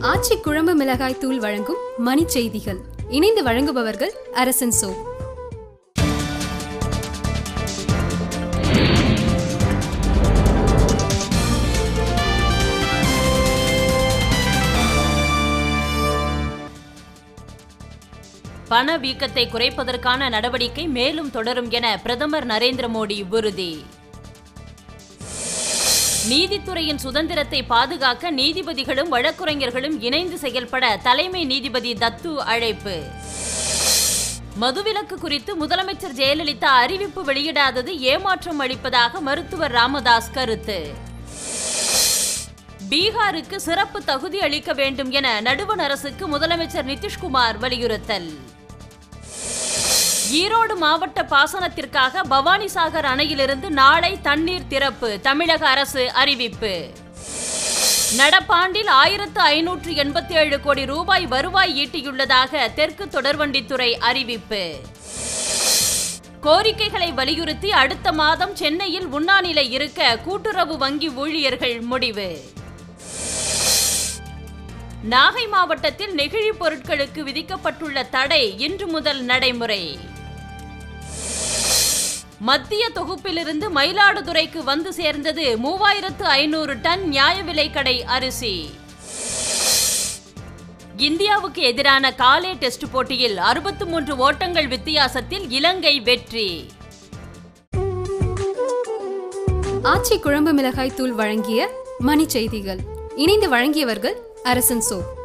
ஆச்சி குழம்பு மிளகாய் தூள் வழங்கும் மணி செய்திகள் இணைந்து வழங்குபவர்கள் அரசன் சோ பணவீக்கத்தை குறைப்பதற்கான நடவடிக்கை மேலும் தொடரும் என பிரதமர் நரேந்திர மோடி உறுதி நீதித்துறையின் சுதந்திரத்தை பாதுகாக்க நீதிபதிகளும் வழக்குரைஞர்களும் இணைந்து செயல்பட தலைமை நீதிபதி தத்து அழைப்பு மதுவிலக்கு குறித்து முதலமைச்சர் ஜெயலலிதா அறிவிப்பு வெளியிடாதது ஏமாற்றம் அளிப்பதாக மருத்துவர் ராமதாஸ் கருத்து பீகாருக்கு சிறப்பு தகுதி அளிக்க வேண்டும் என நடுவண் அரசுக்கு முதலமைச்சர் நிதிஷ்குமார் வலியுறுத்தல் ஈரோடு மாவட்ட பாசனத்திற்காக பவானிசாகர் அணையிலிருந்து நாளை தண்ணீர் திறப்பு தமிழக அரசு அறிவிப்பு நடப்பாண்டில் ஆயிரத்து ஐநூற்று எண்பத்தி ஏழு கோடி ரூபாய் வருவாய் ஈட்டியுள்ளதாக தெற்கு தொடர்வண்டித்துறை அறிவிப்பு கோரிக்கைகளை வலியுறுத்தி அடுத்த மாதம் சென்னையில் உண்ணாநிலை இருக்க கூட்டுறவு வங்கி ஊழியர்கள் முடிவு நாகை மாவட்டத்தில் நெகிழி பொருட்களுக்கு விதிக்கப்பட்டுள்ள தடை இன்று முதல் நடைமுறை மத்திய தொகுப்பிலிருந்து மயிலாடுதுறைக்கு வந்து சேர்ந்தது மூவாயிரத்து ஐநூறு டன் நியாய விலைக்கடை அரிசி இந்தியாவுக்கு எதிரான காலே டெஸ்ட் போட்டியில் அறுபத்து மூன்று ஓட்டங்கள் வித்தியாசத்தில் இலங்கை வெற்றி ஆச்சி குழம்பு மிளகாய் தூள் வழங்கிய மணி செய்திகள் இணைந்து வழங்கியவர்கள் அரசன் சோ